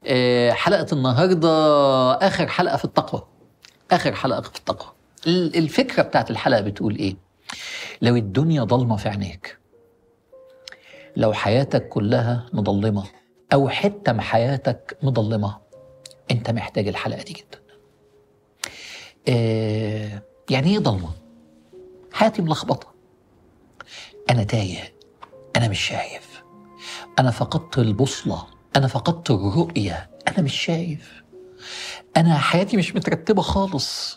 آه، حلقة النهاردة آخر حلقة في التقوى آخر حلقة في التقوى ال- الفكرة بتاعت الحلقة بتقول إيه لو الدنيا ضلمة في عينيك لو حياتك كلها مضلمة أو حتة من حياتك مضلمة أنت محتاج الحلقة دي جدا آه يعني إيه ضلمة؟ حياتي ملخبطة أنا تايه أنا مش شايف أنا فقدت البوصلة أنا فقدت الرؤية أنا مش شايف أنا حياتي مش مترتبة خالص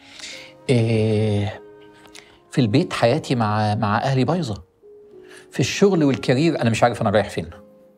إيه في البيت حياتي مع مع أهلي بايظة في الشغل والكارير أنا مش عارف أنا رايح فين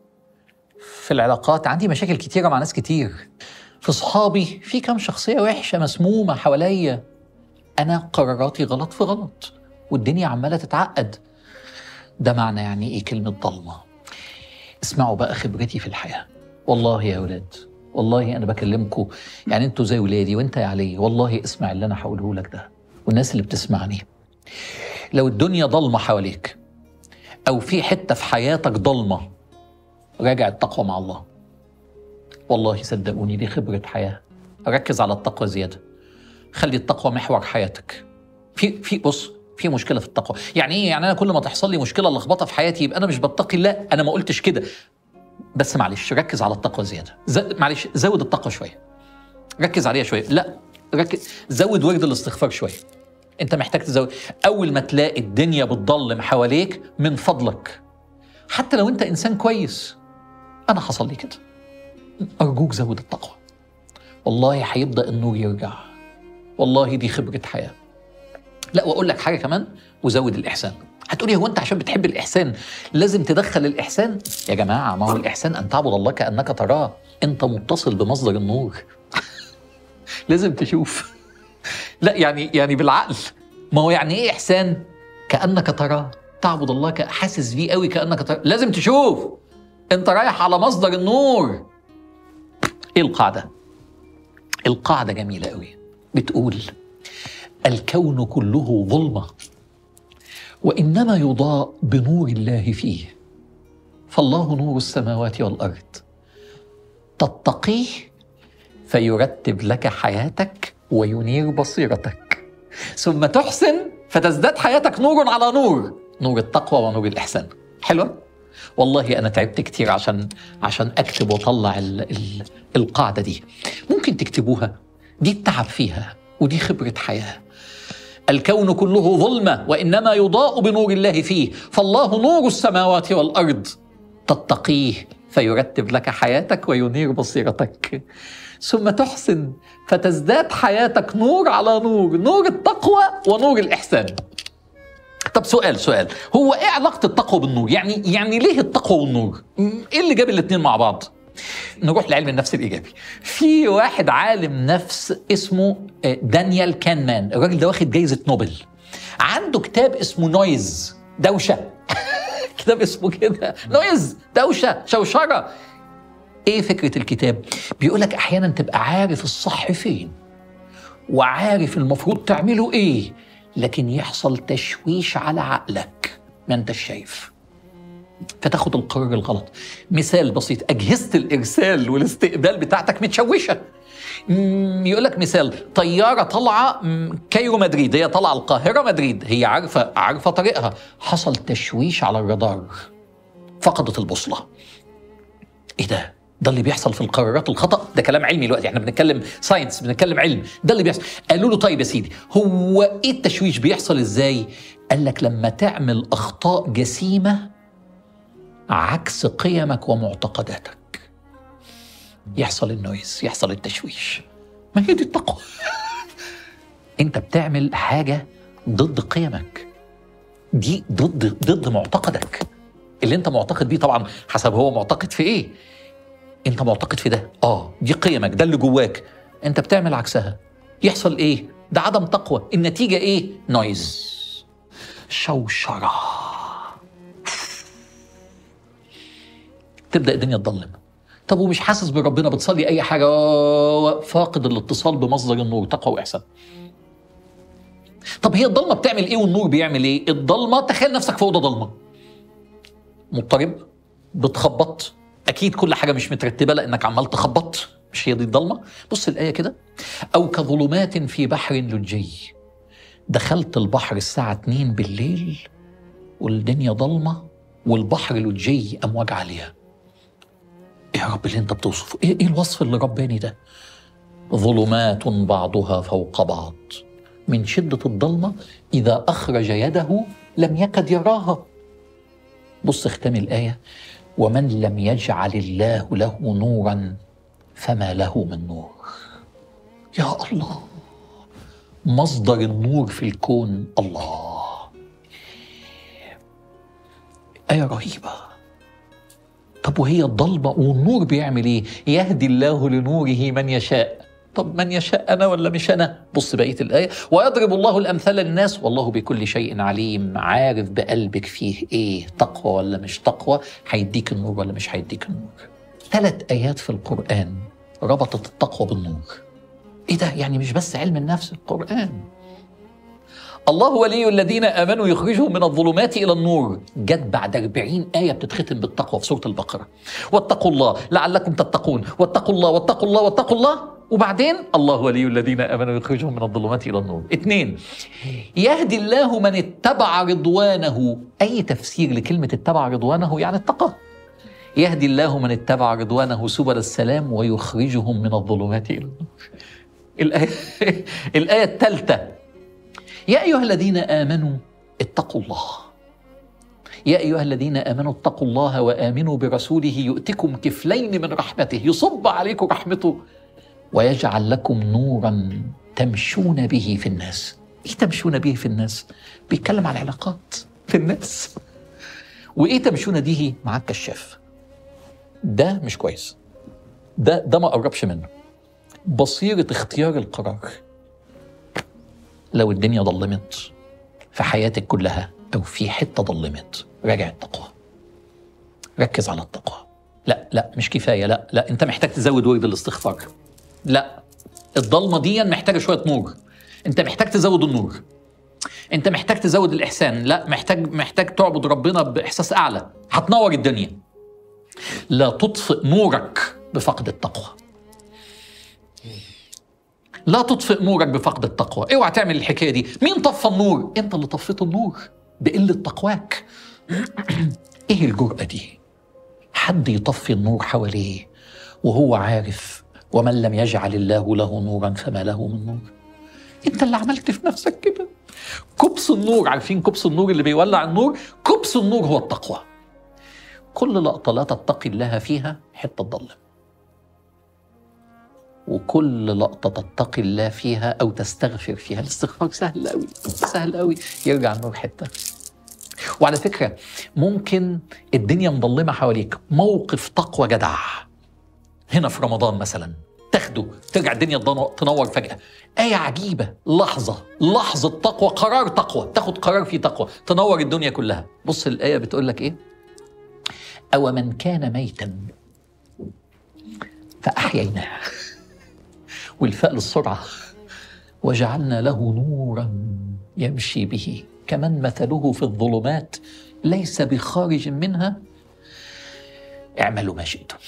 في العلاقات عندي مشاكل كتيرة مع ناس كتير في صحابي في كام شخصية وحشة مسمومة حواليا أنا قراراتي غلط في غلط والدنيا عمالة تتعقد ده معنى يعني إيه كلمة ضلمة اسمعوا بقى خبرتي في الحياة والله يا ولاد والله أنا بكلمكم يعني أنتوا زي ولادي وأنت يا علي والله اسمع اللي أنا هقوله لك ده والناس اللي بتسمعني لو الدنيا ضلمة حواليك أو في حتة في حياتك ضلمة راجع التقوى مع الله والله صدقوني دي خبرة حياة ركز على التقوى زيادة خلي التقوى محور حياتك في في بص في مشكله في التقوى يعني ايه يعني انا كل ما تحصل لي مشكله لخبطه في حياتي يبقى انا مش بتقي الله انا ما قلتش كده بس معلش ركز على التقوى زياده ز... معلش زود التقوى شويه ركز عليها شويه لا ركز زود ورد الاستغفار شويه انت محتاج تزود اول ما تلاقي الدنيا بتضلم حواليك من فضلك حتى لو انت انسان كويس انا حصل لي كده ارجوك زود التقوى والله هيبدا النور يرجع والله دي خبره حياه لا واقول لك حاجه كمان وزود الاحسان هتقولي هو انت عشان بتحب الاحسان لازم تدخل الاحسان يا جماعه ما هو الاحسان ان تعبد الله كانك تراه انت متصل بمصدر النور لازم تشوف لا يعني يعني بالعقل ما هو يعني ايه احسان كانك تراه تعبد الله ك- حاسس بيه قوي كانك تراه لازم تشوف انت رايح على مصدر النور ايه القاعده القاعده جميله قوي بتقول الكون كله ظلمه وانما يضاء بنور الله فيه فالله نور السماوات والارض تتقيه فيرتب لك حياتك وينير بصيرتك ثم تحسن فتزداد حياتك نور على نور نور التقوى ونور الاحسان حلوه والله انا تعبت كتير عشان عشان اكتب واطلع ال ال القاعده دي ممكن تكتبوها دي التعب فيها ودي خبره حياه الكون كله ظلمه وانما يضاء بنور الله فيه فالله نور السماوات والارض تتقيه فيرتب لك حياتك وينير بصيرتك ثم تحسن فتزداد حياتك نور على نور نور التقوى ونور الاحسان طب سؤال سؤال هو ايه علاقه التقوى بالنور يعني يعني ليه التقوى والنور م- ايه اللي جاب الاثنين مع بعض نروح لعلم النفس الايجابي في واحد عالم نفس اسمه آه، دانيال كانمان الراجل ده واخد جايزه نوبل عنده كتاب اسمه نويز دوشه كتاب اسمه كده نويز دوشه شوشره ايه فكره الكتاب بيقول لك احيانا تبقى عارف الصح فين وعارف المفروض تعمله ايه لكن يحصل تشويش على عقلك ما انتش شايف فتاخد القرار الغلط مثال بسيط أجهزة الإرسال والاستقبال بتاعتك متشوشة مم، يقول لك مثال طيارة طالعة مم، كايرو مدريد هي طالعة القاهرة مدريد هي عارفة عارفة طريقها حصل تشويش على الرادار فقدت البوصلة ايه ده ده اللي بيحصل في القرارات الخطا ده كلام علمي دلوقتي احنا بنتكلم ساينس بنتكلم علم ده اللي بيحصل قالوا له طيب يا سيدي هو ايه التشويش بيحصل ازاي قال لك لما تعمل اخطاء جسيمه عكس قيمك ومعتقداتك يحصل النويز يحصل التشويش ما هي دي التقوى انت بتعمل حاجه ضد قيمك دي ضد ضد معتقدك اللي انت معتقد بيه طبعا حسب هو معتقد في ايه انت معتقد في ده اه دي قيمك ده اللي جواك انت بتعمل عكسها يحصل ايه ده عدم تقوى النتيجه ايه نويز شوشره تبدا الدنيا تضلم طب ومش حاسس بربنا بتصلي اي حاجه آه، فاقد الاتصال بمصدر النور تقوى واحسان طب هي الضلمه بتعمل ايه والنور بيعمل ايه الضلمه تخيل نفسك في اوضه ضلمه مضطرب بتخبط أك- اكيد كل حاجه مش مترتبه لانك عمال تخبط مش هي دي الضلمه بص الايه كده او كظلمات في بحر لجي دخلت البحر الساعه 2 بالليل والدنيا ضلمه والبحر لجي امواج عاليه إيه يا رب اللي انت بتوصفه ايه, إيه الوصف اللي رباني ده ظلمات بعضها فوق بعض من شدة الضلمة إذا أخرج يده لم يكد يراها بص ختام الآية ومن لم يجعل الله له نورا فما له من نور يا الله مصدر النور في الكون الله آية رهيبة طب وهي الضلمة والنور بيعمل ايه؟ يهدي الله لنوره من يشاء طب من يشاء انا ولا مش انا بص بقيه الايه ويضرب الله الامثال للناس والله بكل شيء عليم عارف بقلبك فيه ايه تقوى ولا مش تقوى هيديك النور ولا مش هيديك النور ثلاث ايات في القران ربطت التقوى بالنور ايه ده يعني مش بس علم النفس القران الله ولي الذين امنوا يخرجهم من الظلمات الى النور جت بعد 40 ايه بتتختم بالتقوى في سوره البقره واتقوا الله لعلكم تتقون واتقوا الله واتقوا الله واتقوا الله وبعدين الله ولي الذين امنوا يخرجهم من الظلمات الى النور اثنين يهدي الله من اتبع رضوانه اي تفسير لكلمه اتبع رضوانه يعني اتقى يهدي الله من اتبع رضوانه سبل السلام ويخرجهم من الظلمات الى النور الايه الايه الثالثه يا ايها الذين امنوا اتقوا الله يا ايها الذين امنوا اتقوا الله وامنوا برسوله يؤتكم كفلين من رحمته يصب عليكم رحمته ويجعل لكم نورا تمشون به في الناس ايه تمشون به في الناس بيتكلم على العلاقات في الناس وايه تمشون به مع الكشاف ده مش كويس ده ده ما قربش منه بصيرة اختيار القرار لو الدنيا ضلمت في حياتك كلها او في حته ضلمت راجع التقوى ركز على التقوى لا لا مش كفايه لا لا انت محتاج تزود ورد الاستغفار لا الضلمه دي محتاجه شويه نور انت محتاج تزود النور انت محتاج تزود الاحسان لا محتاج محتاج تعبد ربنا باحساس اعلى هتنور الدنيا لا تطفئ نورك بفقد التقوى لا تطفئ نورك بفقد التقوى اوعى تعمل الحكايه دي مين طفى النور انت اللي طفيت النور بقله تقواك ايه الجرأه دي حد يطفي النور حواليه وهو عارف ومن لم يجعل الله له نورا فما له من نور انت اللي عملت في نفسك كده كبس النور عارفين كبس النور اللي بيولع النور كبس النور هو التقوى كل لقطه لا تتقي الله فيها حته تضلم وكل لقطة تتقي الله فيها أو تستغفر فيها الاستغفار سهل أوي سهل أوي يرجع النور حتة وعلى فكرة ممكن الدنيا مظلمة حواليك موقف تقوى جدع هنا في رمضان مثلا تاخده ترجع الدنيا تنور فجأة آية عجيبة لحظة لحظة تقوى قرار تقوى تاخد قرار فيه تقوى تنور الدنيا كلها بص الآية بتقول لك إيه أو من كان ميتا فأحييناه والفاء للسرعة وجعلنا له نورا يمشي به كمن مثله في الظلمات ليس بخارج منها اعملوا ما شئتم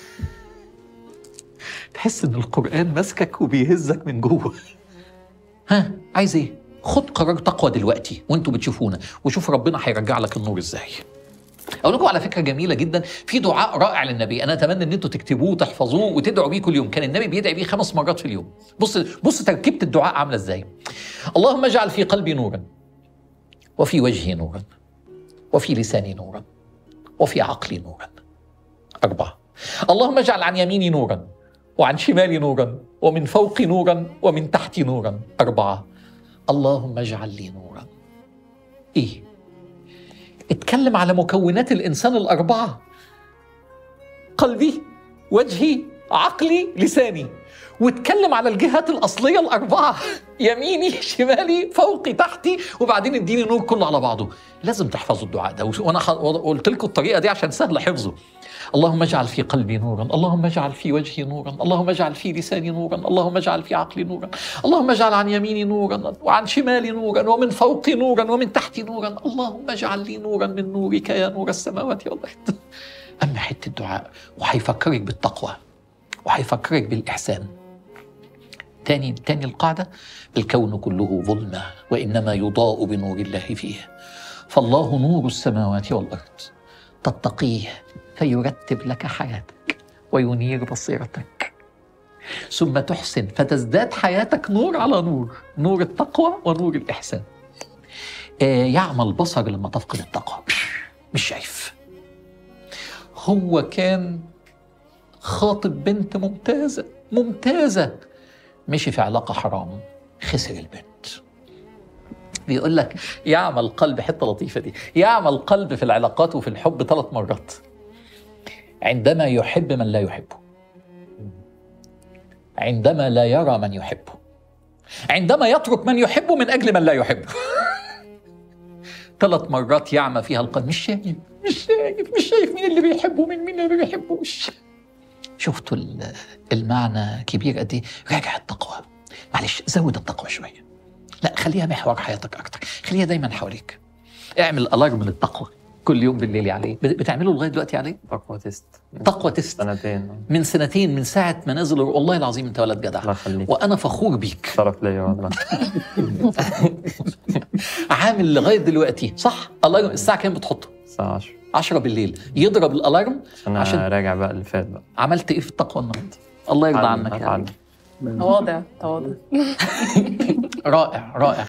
تحس ان القرآن ماسكك وبيهزك من جوه ها عايز ايه خد قرار تقوى دلوقتي وانتوا بتشوفونا وشوف ربنا هيرجع لك النور ازاي اقول لكم على فكره جميله جدا في دعاء رائع للنبي انا اتمنى ان انتوا تكتبوه وتحفظوه وتدعوا بيه كل يوم كان النبي بيدعي بيه خمس مرات في اليوم بص بص تركيبه الدعاء عامله ازاي اللهم اجعل في قلبي نورا وفي وجهي نورا وفي لساني نورا وفي عقلي نورا أربعة اللهم اجعل عن يميني نورا وعن شمالي نورا ومن فوقي نورا ومن تحتي نورا أربعة اللهم اجعل لي نورا إيه اتكلم على مكونات الانسان الاربعه قلبي وجهي عقلي لساني واتكلم على الجهات الاصليه الاربعه يميني شمالي فوقي تحتي وبعدين اديني نور كله على بعضه لازم تحفظوا الدعاء ده وانا قلت لكم الطريقه دي عشان سهل حفظه اللهم اجعل في قلبي نورا اللهم اجعل في وجهي نورا اللهم اجعل في لساني نورا اللهم اجعل في عقلي نورا اللهم اجعل عن يميني نورا وعن شمالي نورا ومن فوقي نورا ومن تحتي نورا اللهم اجعل لي نورا من نورك يا نور السماوات والارض اما حته دعاء وهيفكرك بالتقوى وهيفكرك بالاحسان تاني تاني القاعده الكون كله ظلمه وانما يضاء بنور الله فيه فالله نور السماوات والارض تتقيه فيرتب لك حياتك وينير بصيرتك ثم تحسن فتزداد حياتك نور على نور نور التقوى ونور الإحسان آه يعمى البصر لما تفقد التقوى مش شايف هو كان خاطب بنت ممتازة ممتازة مشي في علاقة حرام خسر البنت بيقول لك يعمى القلب حته لطيفه دي يعمى القلب في العلاقات وفي الحب ثلاث مرات عندما يحب من لا يحبه عندما لا يرى من يحبه عندما يترك من يحبه من اجل من لا يحبه ثلاث مرات يعمى فيها القلب مش شايف مش شايف مش شايف مين اللي بيحبه من مين اللي ما بيحبوش شفتوا ال- المعنى كبير قد ايه راجع التقوى معلش زود التقوى شويه لا خليها محور حياتك اكتر خليها دايما حواليك اعمل الارم للتقوى كل يوم بالليل عليه بت- بتعمله لغايه دلوقتي عليه تقوى تيست تقوى تست سنتين من سنتين من ساعه ما نزل والله العظيم انت ولد الله جدع يخليك وانا فخور بيك شرف ليا والله عامل لغايه دلوقتي صح الارم الساعه كام بتحطه الساعة 10 10 بالليل يضرب الالارم عشان عشان- راجع بقى اللي فات بقى عملت ايه في التقوى النهارده الله يرضى أتعلم- عنك يا أتعلم. رب. تواضع تواضع رائع رائع